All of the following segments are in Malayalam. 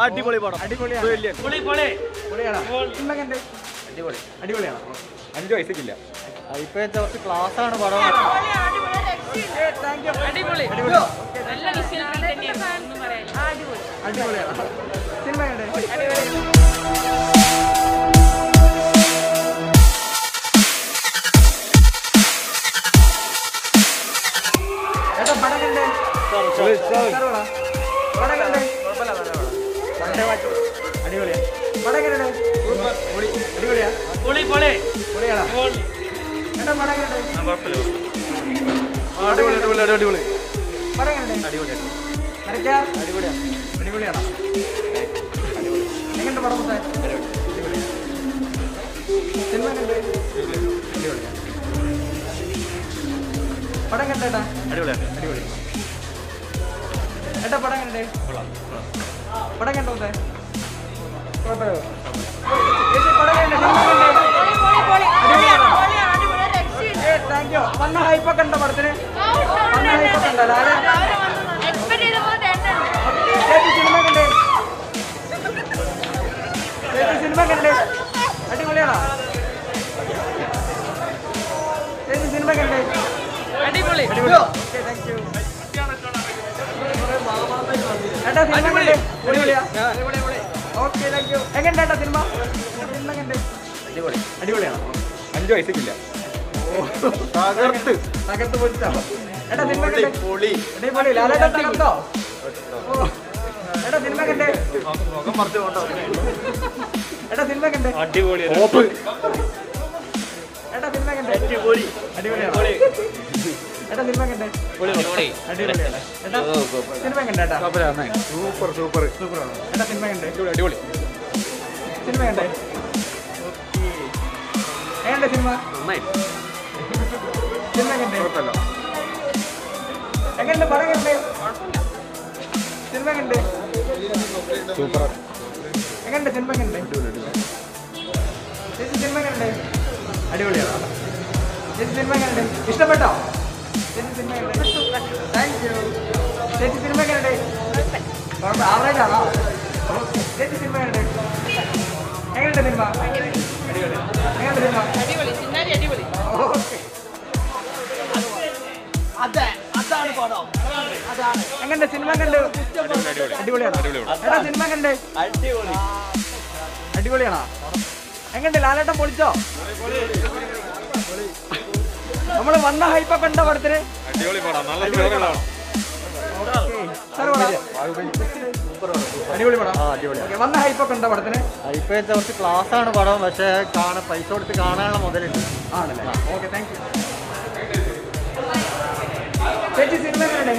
അടിപൊളി പടം അടിപൊളിയാണ് Brilliant. പൊളിയാണോ സിനിമയൊക്കെ ഉണ്ട് അടിപൊളി അടിപൊളിയാണോ അഞ്ചു വയസ്സേക്കില്ല ഇപ്പോഴത്തെ കുറച്ച് ക്ലാസ് ആണ് പടം അടിപൊളി അടിപൊളി നല്ല വിഷ്വൽ തന്നെയാണ് ഒന്നും പറയാനില്ല അടിപൊളി അടിപൊളിയാണ് സിനിമയുണ്ട് ഏട്ടാ പടം കണ്ടേ സാറുകളാ? പടം കണ്ടേ സൺഡേ വാച്ച്. അടിപൊളിയാ പടം കണ്ടേ അടിപൊളിയാ പൊളി പൊളി പൊളിയാടാ ഏട്ടാ പടം കണ്ടേ അടിപൊളി അടിപൊളി അടിപൊളി പടം കണ്ടേ വരയ്ക്കാ? അടിപൊളിയാണോ എങ്ങനെയുണ്ട് പടം മൊത്തം? അടിപൊളിയാ. സിനിമ കണ്ടേ അടിപൊളിയാ പടം കണ്ടേട്ടാ അടിപൊളിയാണ് അടിപൊളി ഏട്ടാ പടം കണ്ടേ പടം കണ്ടോ മൊത്തം? കുഴപ്പമില്ല. ചേച്ചി പടം കണ്ടേ? സിനിമ കണ്ടേ? ഏ, thank you. വന്ന ഹൈപ്പൊക്കെ ഉണ്ടോ പടത്തിന് വന്ന ഹൈപ്പൊക്കെ ഉണ്ടോ ലാലെ ചേച്ചി സിനിമ കണ്ടേ ചേച്ചി സിനിമ കണ്ടേ അടിപൊളിയാണോ ചേച്ചി സിനിമ കണ്ടേ അടിപൊളി അടിപൊളി ഓക്കെ താങ്ക് യു ഏട്ടാ സിനിമ കണ്ടേ അടിപൊളിയാ ഓക്കെ താങ്ക് യു എങ്ങനെ ഏട്ടാ സിനിമ സിനിമ കണ്ടേ അടിപൊളി അടിപൊളിയാണോ അഞ്ചു വയസ്സേക്കില്ല തകർത്ത് തകർത്ത് പൊരിച്ചോ ഏട്ടാ സിനിമ കണ്ടേ പൊളി അടിപൊളി ലാലേട്ടാ തകർത്തോ ഓ. ഏട്ടാ സിനിമ കണ്ടേ മുഖം മറിച്ച് കൊണ്ടോ ഏട്ടാ സിനിമ കണ്ടേ അടിപൊളി ടോപ്പ് ഏട്ടാ സിനിമ കണ്ടേ അടിപൊളി അടിപൊളിയാണോ ഏട്ടാ സിനിമ കണ്ടേ അടിപൊളിയാണ് ഏട്ടാ സിനിമ കണ്ടേ ഏട്ടാ സൂപ്പർ സൂപ്പർ സൂപ്പറാണോ ഏട്ടാ സിനിമ കണ്ടേ അടിപൊളി സിനിമ കണ്ടേ എങ്ങനെയുണ്ട് സിനിമ നന്നായി സിനിമ കണ്ടേ കുഴപ്പമില്ല എങ്ങനെയുണ്ട് പടം കണ്ടേ സിനിമ കണ്ടേ സൂപ്പർ എങ്ങനെയുണ്ട് സിനിമ കണ്ടേ ചേച്ചി സിനിമ കണ്ടേ അടിപൊളിയാണോ ചേച്ചി സിനിമ കണ്ടേ ഇഷ്ടപ്പെട്ടോ ചേച്ചി സിനിമ കണ്ടേ താങ്ക് യു ചേച്ചി സിനിമ കണ്ടേ ആവറേജ് ആണോ ചേച്ചി സിനിമ കണ്ടേ എങ്ങനെയുണ്ട് സിനിമ അടിപൊളി എങ്ങനെയുണ്ട് സിനിമ അടിപൊളി ചിന്നാരി അടിപൊളി ഓക്കെ എങ്ങനെ സിനിമ കണ്ട് അടിപൊളിയാണോ എടാ സിനിമ കണ്ട് അടിപൊളിയാണോ എങ്ങനെ ലാലേട്ടൻ പൊളിച്ചോ നമ്മള് വന്ന ഹൈപ്പൊക്കെ ഉണ്ടോ പടത്തിന് അടിപൊളി പടം നല്ല സ്റ്റോറികളാണ് സാർ അടിപൊളി പടം ഓക്കേ, വന്ന ഹൈപ്പൊക്കെ ഉണ്ടോ പടത്തിന് ഇപ്പോഴത്തെ കുറച്ച് ക്ലാസ് ആണ് പടം പക്ഷേ കാണാൻ പൈസ കൊടുത്ത് കാണാനുള്ള മുതലുണ്ട് ആണല്ലേ ഓക്കെ താങ്ക് യു ചേച്ചി സിനിമ കണ്ടേ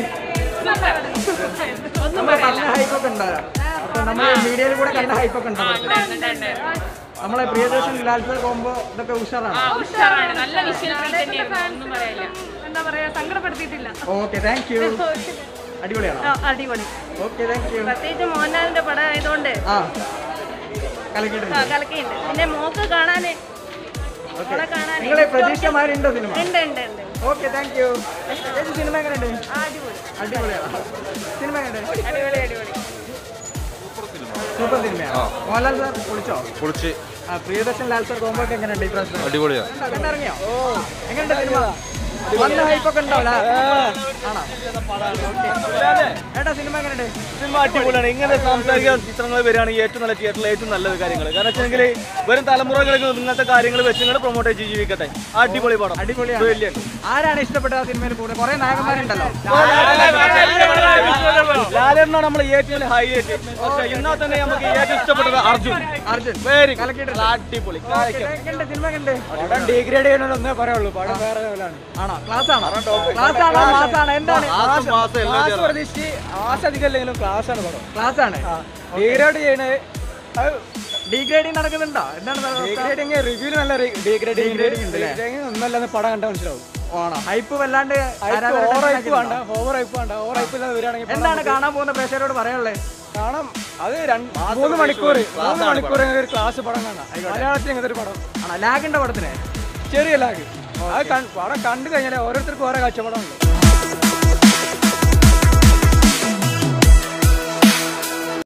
നമ്മൾ പറഞ്ഞ ഹൈപ്പൊക്കെ ഉണ്ടോ അപ്പൊ നമ്മൾ മീഡിയയിൽ കൂടെ കണ്ട ഹൈപ്പൊക്കെ ഉണ്ടോ പടത്തിന്? നമ്മളെ പ്രിയദർശൻ ലാൽസർ കോമ്പോ ഇതൊക്കെ ഉഷാറാണ് ആ ഉഷാറാണ് നല്ല വിഷ്വൽ തന്നെയാണ് ഒന്നും പറയാനില്ല എന്താ പറയാ സങ്കടപ്പെടുത്തിയിട്ടില്ല ഓക്കെ താങ്ക് യു അടിപൊളിയാണോ ആ, അടിപൊളി ഓക്കെ താങ്ക് യു പ്രത്യേകിച്ച് മോഹൻലാലിന്റെ പടം ആയതുകൊണ്ട് ആ ആ, കലക്കിയിട്ടുണ്ട് കലക്കിയുണ്ട് പിന്നെ മോക്ക് കാണാന് അവിടെ കാണാന് നിങ്ങളെ പ്രതീക്ഷമാരുണ്ടോ സിനിമ ഉണ്ട് ഉണ്ട് ഉണ്ട് ഓക്കെ താങ്ക് യു ചേച്ചി സിനിമ എങ്ങനെയുണ്ട് ആ, അടിപൊളി അടിപൊളിയാണ് സിനിമ എങ്ങനെയുണ്ട് അടിപൊളി അടിപൊളി സൂപ്പർ സിനിമയാണ് മോഹൻലാൽ സാർ പൊളിച്ചോ പൊളിച്ച് ആ പ്രിയദർശൻ ലാൽ സാർ കോമ്പോ ഒക്കെ എങ്ങനെയുണ്ട് ഈ പ്രാവശ്യം അടിപൊളിയാ കണ്ടിറങ്ങിയോ എങ്ങനെയുണ്ട് സിനിമ വന്ന ഹൈപ്പൊക്കെ ഉണ്ടോ അവിടെ? ആണോ ഏട്ടാ സിനിമ എങ്ങനെയുണ്ട് സിനിമ അടിപൊളിയാണ് ഇങ്ങനെ സാംസ്കാരിക ചിത്രങ്ങൾ വരികയാണെങ്കിൽ ഏറ്റവും നല്ല തിയേറ്ററിൽ ഏറ്റവും നല്ലത് കാര്യങ്ങൾ കാരണം വെച്ചെങ്കിൽ വരും തലമുറകൾക്ക് ഇങ്ങനത്തെ കാര്യങ്ങൾ വെച്ച് നിങ്ങൾ പ്രൊമോട്ട് ചെയ്ത് ജീവിക്കട്ടെ അടിപൊളി പടം അടിപൊളിയാണ് Brilliant. ആരാണ് ഇഷ്ടപ്പെട്ടത് ആ സിനിമയിൽ കൂടെ കുറെ നായകന്മാരുണ്ടല്ലോ ലാലേട്ടനാണ് നമ്മൾ ഏറ്റവും വലിയ ഹൈലൈറ്റ് പക്ഷേ എന്നാൽ തന്നെ നമുക്ക് ഏറ്റവും ഇഷ്ടപ്പെട്ടത് അർജുൻ അർജുൻ വെരി കലക്കിയിട്ടുണ്ട്. അടിപൊളി എങ്ങനെയുണ്ട് സിനിമ കണ്ട് പടം ഡിഗ്രേഡ് ചെയ്യണമെന്നേ പറയുള്ളൂ പടം വേറെ ലെവലാണ് ആണോ ക്ലാസ് ആണോ ക്ലാസ് ആണോ മാസ് ആണോ എന്താണ് ക്ലാസ് പ്രതീക്ഷിച്ച് ആശ അധികം അല്ലെങ്കിലും ക്ലാസ് ആണ് പടം ക്ലാസ് ആണ് ഡിഗ്രേഡ് ചെയ്യണത് ഡീഗ്രേഡിങ് നടക്കുന്നുണ്ടോ എന്താണ് നടക്കുന്നത്? ഡിഗ്രേഡിങ് റിവ്യൂ നല്ല ഡിഗ്രേഡിങ് Degrading ഉണ്ട് അല്ലേ? ഒന്നല്ലെന്ന് പടം കണ്ടാൽ മനസ്സിലാവും ആണോ ഹൈപ്പ് വല്ലാണ്ട് ആരാധകരെ ഓവർ tension ഹൈപ്പ് വേണ്ട ആക്കുന്നുണ്ടോ? ഓവർ ഹൈപ്പ് വേണ്ട ഓവർ ഹൈപ്പ് ഇല്ലാതെ വരികയാണെങ്കിൽ പടം എന്താണ് കാണാൻ പോകുന്ന പ്രേക്ഷകരോട് പറയാനുള്ളത് കാണാം അത് രണ്ട് മൂന്ന് മണിക്കൂർ മൂന്ന് മണിക്കൂർ ഇങ്ങനെ ഒരു ക്ലാസ് പടം കാണാം മലയാളത്തിൽ ഇങ്ങനത്തെ ഒരു പടം ആണോ ലാഗിന്റെ പടത്തിന് ചെറിയ ലാഗ് അത് കൺ- പടം കണ്ടു കഴിഞ്ഞാൽ ഓരോരുത്തർക്കും ഓരോ കാഴ്ചപ്പാടാണല്ലോ